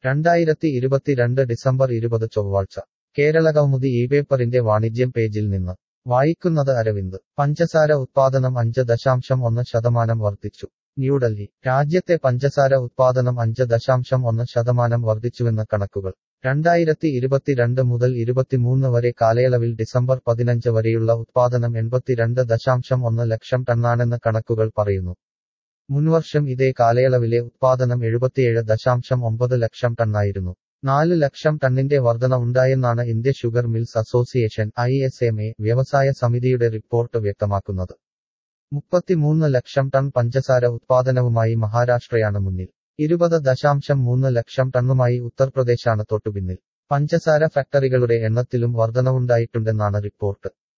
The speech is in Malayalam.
രണ്ടായിരത്തി ഇരുപത്തിരണ്ട് ഡിസംബർ ഇരുപത് ചൊവ്വാഴ്ച കേരള കൗമുദി ഈ പേപ്പറിന്റെ വാണിജ്യം പേജിൽ നിന്ന് വായിക്കുന്നത് അരവിന്ദ് പഞ്ചസാര ഉത്പാദനം അഞ്ച് ദശാംശം ഒന്ന് ശതമാനം വർദ്ധിച്ചു ന്യൂഡൽഹി രാജ്യത്തെ പഞ്ചസാര ഉത്പാദനം അഞ്ച് ദശാംശം ഒന്ന് ശതമാനം വർദ്ധിച്ചുവെന്ന് കണക്കുകൾ രണ്ടായിരത്തി ഇരുപത്തിരണ്ട് മുതൽ ഇരുപത്തിമൂന്ന് വരെ കാലയളവിൽ ഡിസംബർ പതിനഞ്ച് വരെയുള്ള ഉത്പാദനം എൺപത്തിരണ്ട് ദശാംശം ഒന്ന് ലക്ഷം ടണ്ണാണെന്ന് കണക്കുകൾ പറയുന്നു മുൻവർഷം ഇതേ കാലയളവിലെ ഉത്പാദനം എഴുപത്തിയേഴ് ദശാംശം ഒമ്പത് ലക്ഷം ടണ്ണായിരുന്നു നാല് ലക്ഷം ടണ്ണിന്റെ വർധന ഉണ്ടായെന്നാണ് India sugar mills association I S M A വ്യവസായ സമിതിയുടെ റിപ്പോർട്ട് വ്യക്തമാക്കുന്നത് മുപ്പത്തിമൂന്ന് ലക്ഷം ടൺ പഞ്ചസാര ഉത്പാദനവുമായി മഹാരാഷ്ട്രയാണ് മുന്നിൽ ഇരുപത് ദശാംശം മൂന്ന് ലക്ഷം ടണ്ണുമായി ഉത്തർപ്രദേശാണ് തൊട്ടുപിന്നിൽ പഞ്ചസാര ഫാക്ടറികളുടെ എണ്ണത്തിലും വർധനവുണ്ടായിട്ടുണ്ടെന്നാണ് റിപ്പോർട്ട്